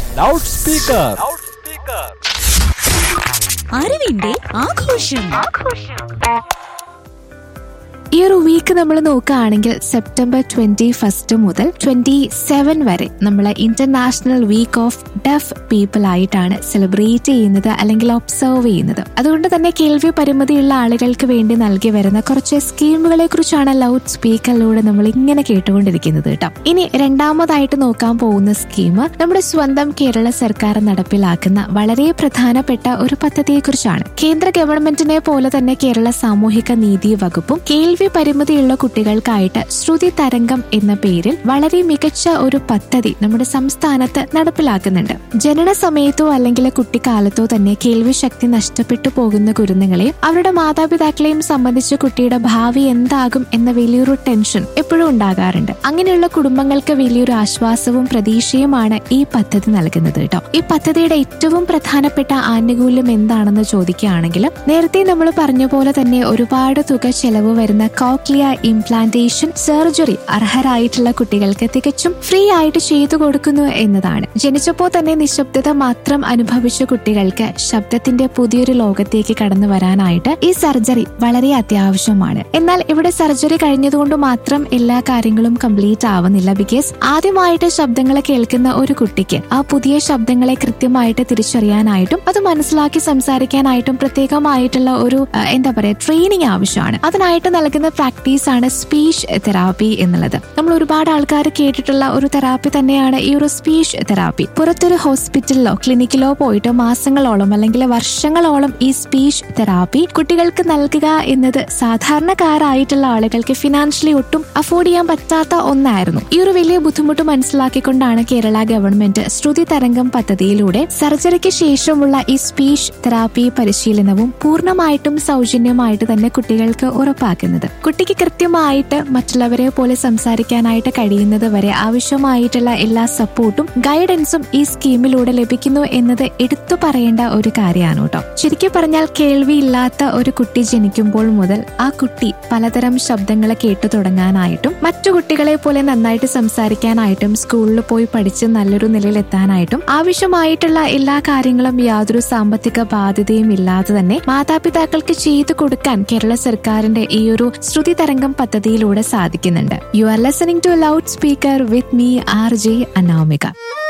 loud speaker അറിവിന്റെ ആഘോഷം ഈ ഒരു വീക്ക് നമ്മൾ നോക്കുകയാണെങ്കിൽ സെപ്റ്റംബർ ട്വന്റി ഫസ്റ്റ് മുതൽ ട്വന്റി സെവൻ വരെ നമ്മൾ international week of deaf people ആയിട്ടാണ് സെലിബ്രേറ്റ് ചെയ്യുന്നത് അല്ലെങ്കിൽ ഒബ്സർവ് ചെയ്യുന്നത് അതുകൊണ്ട് തന്നെ കേൾവി പരിമിതിയുള്ള ആളുകൾക്ക് വേണ്ടി നൽകി വരുന്ന കുറച്ച് സ്കീമുകളെ കുറിച്ചാണ് ലൗഡ് സ്പീക്കറിലൂടെ നമ്മൾ ഇങ്ങനെ കേട്ടുകൊണ്ടിരിക്കുന്നത് കേട്ടോ ഇനി രണ്ടാമതായിട്ട് നോക്കാൻ പോകുന്ന സ്കീം നമ്മുടെ സ്വന്തം കേരള സർക്കാർ നടപ്പിലാക്കുന്ന വളരെ പ്രധാനപ്പെട്ട ഒരു പദ്ധതിയെക്കുറിച്ചാണ് കേന്ദ്ര ഗവൺമെന്റിനെ പോലെ തന്നെ കേരള സാമൂഹിക നീതി വകുപ്പും കേൾവി പരിമിതിയുള്ള കുട്ടികൾക്കായിട്ട് ശ്രുതി തരംഗം എന്ന പേരിൽ വളരെ മികച്ച ഒരു പദ്ധതി നമ്മുടെ സംസ്ഥാനത്ത് നടപ്പിലാക്കുന്നുണ്ട് ജനന സമയത്തോ അല്ലെങ്കിൽ കുട്ടിക്കാലത്തോ തന്നെ കേൾവി ശക്തി നഷ്ടപ്പെട്ടു പോകുന്ന കുരുന്നുകളെയും അവരുടെ മാതാപിതാക്കളെയും സംബന്ധിച്ച് കുട്ടിയുടെ ഭാവി എന്താകും എന്ന വലിയൊരു ടെൻഷൻ എപ്പോഴും ഉണ്ടാകാറുണ്ട് അങ്ങനെയുള്ള കുടുംബങ്ങൾക്ക് വലിയൊരു ആശ്വാസവും പ്രതീക്ഷയുമാണ് ഈ പദ്ധതി നൽകുന്നത് കേട്ടോ ഈ പദ്ധതിയുടെ ഏറ്റവും പ്രധാനപ്പെട്ട ആനുകൂല്യം എന്താണെന്ന് ചോദിക്കുകയാണെങ്കിൽ നേരത്തെ നമ്മൾ പറഞ്ഞ പോലെ തന്നെ ഒരുപാട് തുക ചെലവ് വരുന്ന കോക്ലിയ ഇംപ്ലാന്റേഷൻ സർജറി അർഹരായിട്ടുള്ള കുട്ടികൾക്ക് തികച്ചും ഫ്രീ ആയിട്ട് ചെയ്തു കൊടുക്കുന്നു എന്നതാണ് ജനിച്ചപ്പോൾ തന്നെ നിശബ്ദത മാത്രം അനുഭവിച്ച കുട്ടികൾക്ക് ശബ്ദത്തിന്റെ പുതിയൊരു ലോകത്തേക്ക് കടന്നു വരാനായിട്ട് ഈ സർജറി വളരെ അത്യാവശ്യമാണ് എന്നാൽ ഇവിടെ സർജറി കഴിഞ്ഞതുകൊണ്ട് മാത്രം എല്ലാ കാര്യങ്ങളും കംപ്ലീറ്റ് ആവുന്നില്ല ബിക്കോസ് ആദ്യമായിട്ട് ശബ്ദങ്ങൾ കേൾക്കുന്ന ഒരു കുട്ടിക്ക് ആ പുതിയ ശബ്ദങ്ങളെ കൃത്യമായിട്ട് തിരിച്ചറിയാനായിട്ടും അത് മനസ്സിലാക്കി സംസാരിക്കാനായിട്ടും പ്രത്യേകമായിട്ടുള്ള ഒരു ആ, എന്താ പറയാ ട്രെയിനിങ് ആവശ്യമാണ് അതിനായിട്ട് നൽകുന്ന പ്രാക്ടീസ് ആണ് സ്പീച്ച് തെറാപ്പി എന്നുള്ളത് നമ്മൾ ഒരുപാട് ആൾക്കാർ കേട്ടിട്ടുള്ള ഒരു തെറാപ്പി തന്നെയാണ് ഈ ഒരു സ്പീച്ച് തെറാപ്പി പുറത്തൊരു ഹോസ്പിറ്റലിലോ ക്ലിനിക്കിലോ പോയിട്ട് മാസങ്ങളോളം അല്ലെങ്കിൽ വർഷങ്ങളോളം ഈ സ്പീച്ച് തെറാപ്പി കുട്ടികൾക്ക് നൽകുക എന്നത് സാധാരണക്കാരായിട്ടുള്ള ആളുകൾക്ക് ഫിനാൻഷ്യലി ഒട്ടും അഫോർഡ് ചെയ്യാൻ പറ്റാത്ത ഒന്നായിരുന്നു ഈ ഒരു വലിയ ബുദ്ധിമുട്ട് മനസ്സിലാക്കിക്കൊണ്ടാണ് കേരള ഗവൺമെന്റ് ശ്രുതി തരംഗം പദ്ധതിയിലൂടെ സർജറിക്ക് ശേഷമുള്ള ഈ സ്പീച്ച് തെറാപ്പി പരിശീലനവും പൂർണ്ണമായിട്ടും സൗജന്യമായിട്ട് തന്നെ കുട്ടികൾക്ക് ഉറപ്പാക്കുന്നത് കുട്ടിക്ക് കൃത്യമായിട്ട് മറ്റുള്ളവരെ പോലെ സംസാരിക്കാനായിട്ട് കഴിയുന്നത് വരെ ആവശ്യമായിട്ടുള്ള എല്ലാ സപ്പോർട്ടും ഗൈഡൻസും ഈ സ്കീമിലൂടെ ലഭിക്കുന്നു എന്നത് എടുത്തു പറയേണ്ട ഒരു കാര്യമാണ് കേട്ടോ ശരിക്കും പറഞ്ഞാൽ കേൾവിയില്ലാത്ത ഒരു കുട്ടി ജനിക്കുമ്പോൾ മുതൽ ആ കുട്ടി പലതരം ശബ്ദങ്ങൾ കേട്ടു തുടങ്ങാനായിട്ടും മറ്റു കുട്ടികളെ പോലെ നന്നായിട്ട് സംസാരിക്കാനായിട്ടും സ്കൂളിൽ പോയി പഠിച്ച് നല്ലൊരു നിലയിൽ എത്താനായിട്ടും ആവശ്യമായിട്ടുള്ള എല്ലാ കാര്യങ്ങളും യാതൊരു സാമ്പത്തിക ബാധ്യതയും ഇല്ലാതെ തന്നെ മാതാപിതാക്കൾക്ക് ചെയ്തു കൊടുക്കാൻ കേരള സർക്കാരിന്റെ ഈ ഒരു ശ്രുതി തരംഗം പദ്ധതിയിലൂടെ സാധിക്കുന്നുണ്ട് you are listening to loud speaker with me R J Anamika